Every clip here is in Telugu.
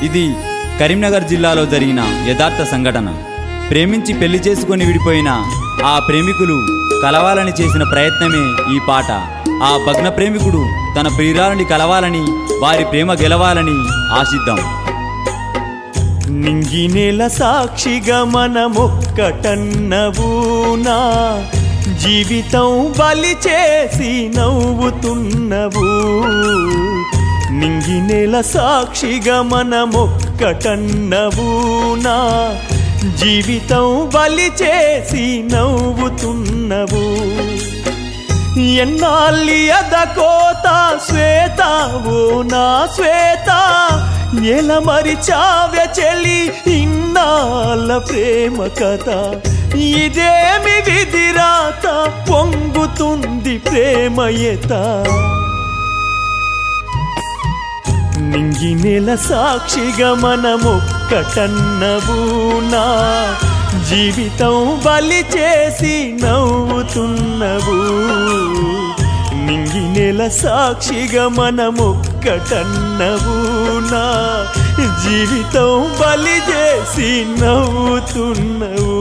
ఇది కరీంనగర్ జిల్లాలో జరిగిన యథార్థ సంఘటన ప్రేమించి పెళ్లి చేసుకొని విడిపోయిన ఆ ప్రేమికులు కలవాలని చేసిన ప్రయత్నమే ఈ పాట ఆ భగ్న ప్రేమికుడు తన ప్రియురాలని కలవాలని వారి ప్రేమ గెలవాలని ఆశిద్దాం నింగి నెల సాక్షిగా మనమొక్కటన్నవు నా జీవితం బలి చేసి నవ్వుతున్నవు నింగి నెల సాక్షిగా మనమొక్కటన్నవు నా జీవితం బలి చేసి నవ్వుతున్నవు ఎన్నాళ్ళి అదకోత శ్వేత ఓ నా శ్వేత ఎల మరిచావ్య చెలి ఇన్నాళ్ళ ప్రేమ కథ ఇదేమి విధిరాత పొంగుతుంది ప్రేమయత నింగి నెల సాక్షిగా మనమొక్కటన్నవు నా జీవితం బలి చేసి నవ్వుతున్నవు నింగి నెల సాక్షిగా మనమొక్కటన్నవు నా జీవితం బలి చేసి నవ్వుతున్నవు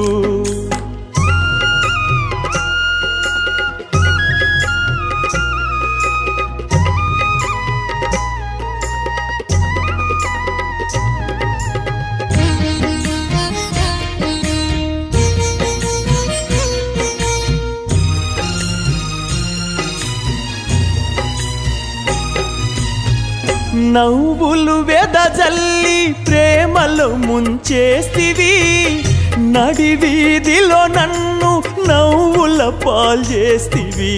నవ్వులు వెదజల్లి ప్రేమలో ముంచేస్తివి నడి వీధిలో నన్ను నవ్వుల పాలు చేస్తివి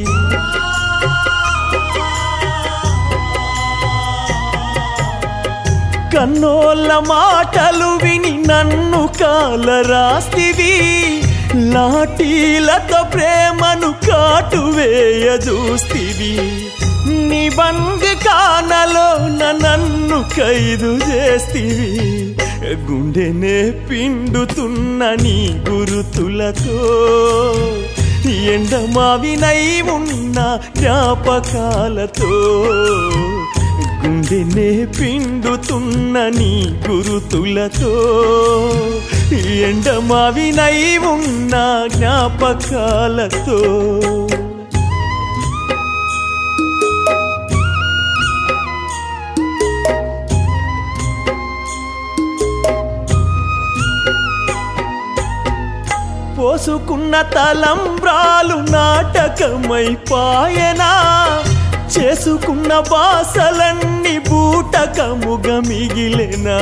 కన్నోళ్ళ మాటలు విని నన్ను కాల రాస్తివి లాఠీలతో ప్రేమను కాటు వేయ చూస్తివి నిబంధ కానలో నన్ను ఖైదు చేస్తివి గుండెనే పిండుతున్న నీ గురుతులతో ఎండమావినై ఉన్న జ్ఞాపకాలతో గుండెనే పిండుతున్న నీ గురుతులతో ఎండమావినై ఉన్న జ్ఞాపకాలతో పోసుకున్న తలంబ్రాలు నాటకమై పాయనా చేసుకున్న బాసలన్నీ బూటకముగా మిగిలెనా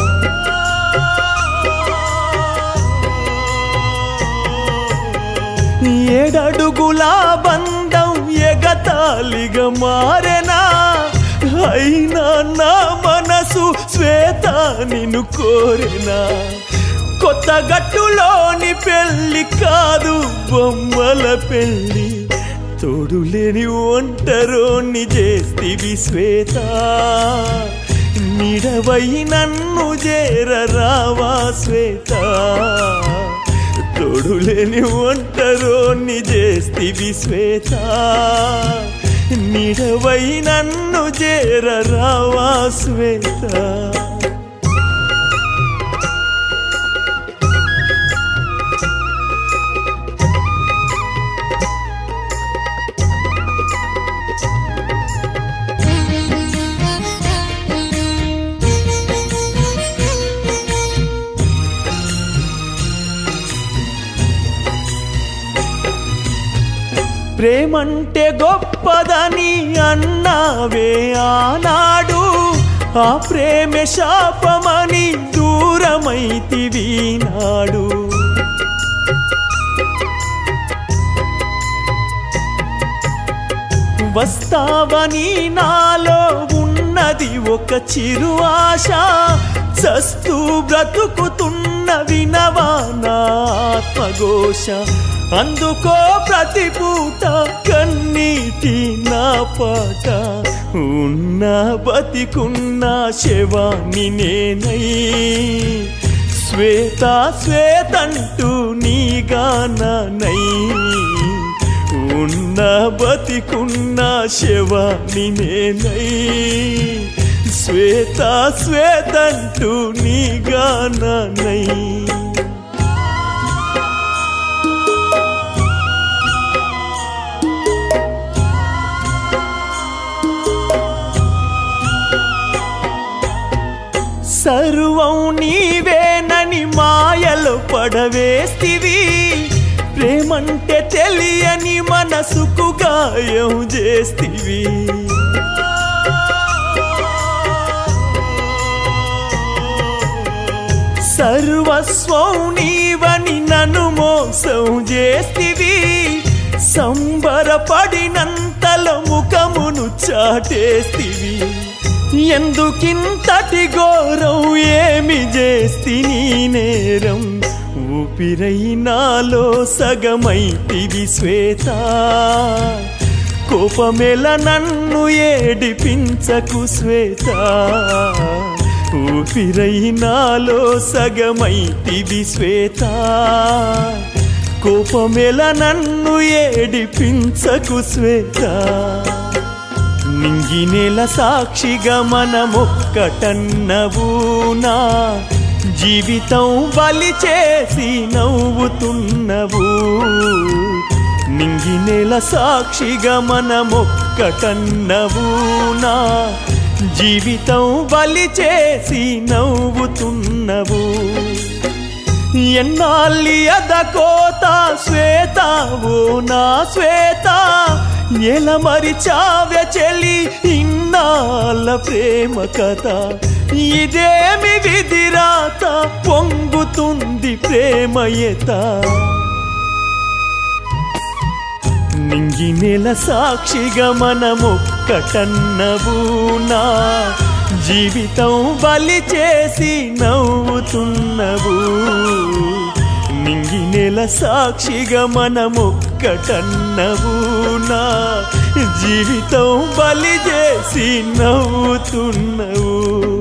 ఏడడుగుల బంధం ఎగతాళిగా మారెనా అయినా నా మనసు శ్వేత నిన్ను కోరెనా కొత్త గట్టులోని పెళ్లి కాదు బొమ్మల పెళ్లి తోడులేని ఒంటరోని చేస్తివి శ్వేత నిడవై నన్ను చేర రావా శ్వేత తోడులేని ఒంటరోని చేస్తివి శ్వేత నిడవై నన్ను చేర రావా శ్వేత ప్రేమంటే గొప్పదని అన్నావే ఆనాడు ఆ ప్రేమ శాపమని దూరమైతివి నాడు వస్తావని నాలో ఉన్నది ఒక చిరు ఆశ చస్తూ బ్రతుకుతున్న వినవా నా ఆత్మఘోష అందుకో ప్రతి పూట కన్నీటి నా పాట ఉన్న బతికున్న శవాన్ని నేనై శ్వేత శ్వేతంటూ నీగానై ఉన్న బతికున్న శవాన్ని నేనై శ్వేత శ్వేతంటూ నీ గాననై సర్వం నీవేనని మాయలు పడవేస్తివి ప్రేమంటే తెలియని మనసుకు గాయం చేస్తివి సర్వస్వం నీవని నన్ను మోసం చేస్తివి సంబరపడినంతల ముఖమును చాటేస్తివి ఎందుకింతటి ఘోరం ఏమి చేస్తి నీ నేరం ఊపిరై నాలో సగమైతివి శ్వేత కోపమెల నన్ను ఏడిపించకు శ్వేత ఊపిరై నాలో సగమైతివి శ్వేత కోపమెల నన్ను ఏడిపించకు శ్వేత నింగినేల సాక్షిగా మనమొక్కటన్నవు నా జీవితం బలి చేసి నవ్వుతున్నవు నింగినేల సాక్షిగా మనమొక్కటన్నవు నా జీవితం బలి చేసి నవ్వుతున్నవు ఎన్నాళ్ళి అదకోత శ్వేత ఓ నా శ్వేత ఎల మరిచావ్య చెలి ఇన్నాళ్ళ ప్రేమ కథ ఇదేమి విధిరాత పొంగుతుంది ప్రేమయత నింగి నెల సాక్షిగా మనమొక్కటన్నవు నా జీవితం బలి చేసి నవ్వుతున్నవు నింగి నెల సాక్షిగా మనమొక్కటన్నవు నా జీవితం బలి చేసి నవ్వుతున్నవు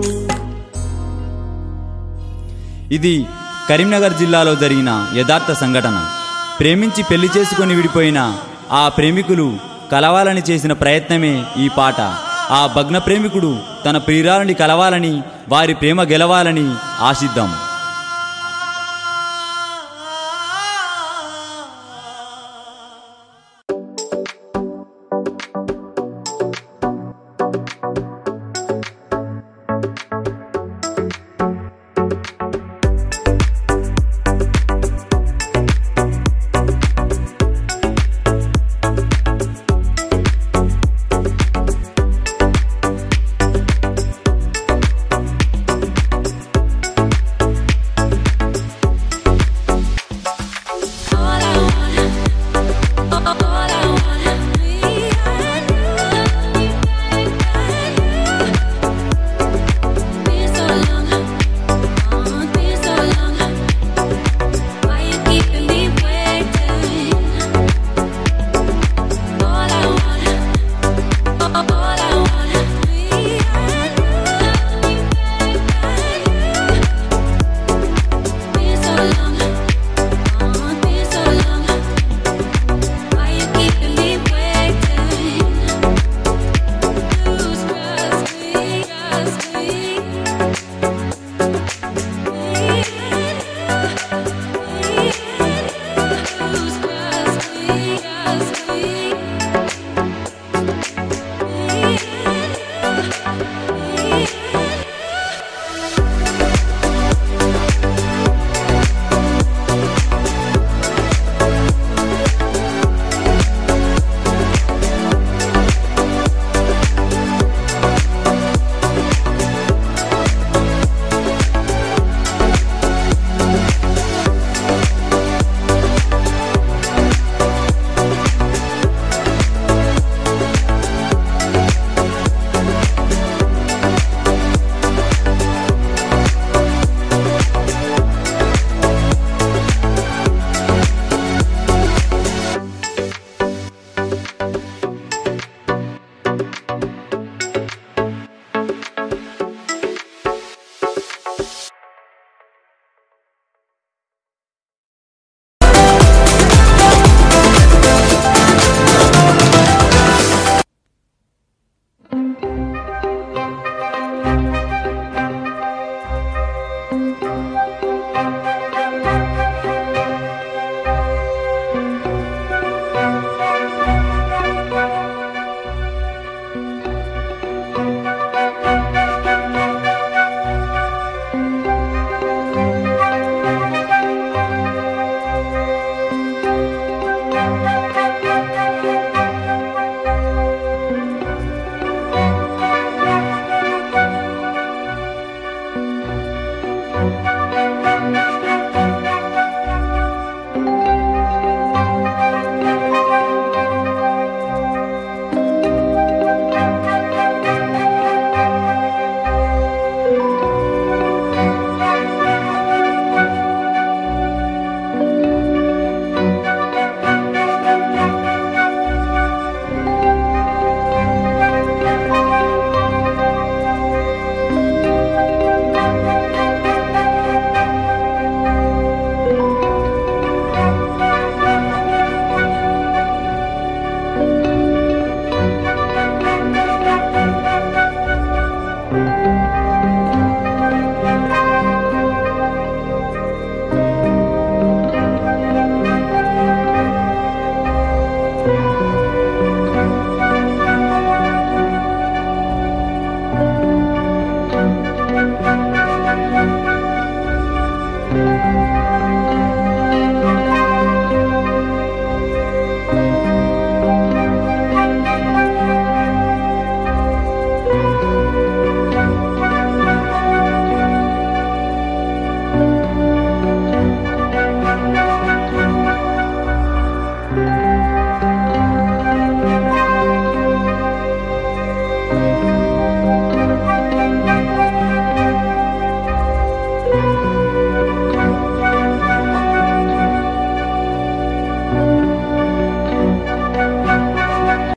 ఇది కరీంనగర్ జిల్లాలో జరిగిన యథార్థ సంఘటన ప్రేమించి పెళ్లి చేసుకొని విడిపోయిన ఆ ప్రేమికులు కలవాలని చేసిన ప్రయత్నమే ఈ పాట ఆ భగ్న ప్రేమికుడు తన ప్రియురాలని కలవాలని వారి ప్రేమ గెలవాలని ఆశిద్దాం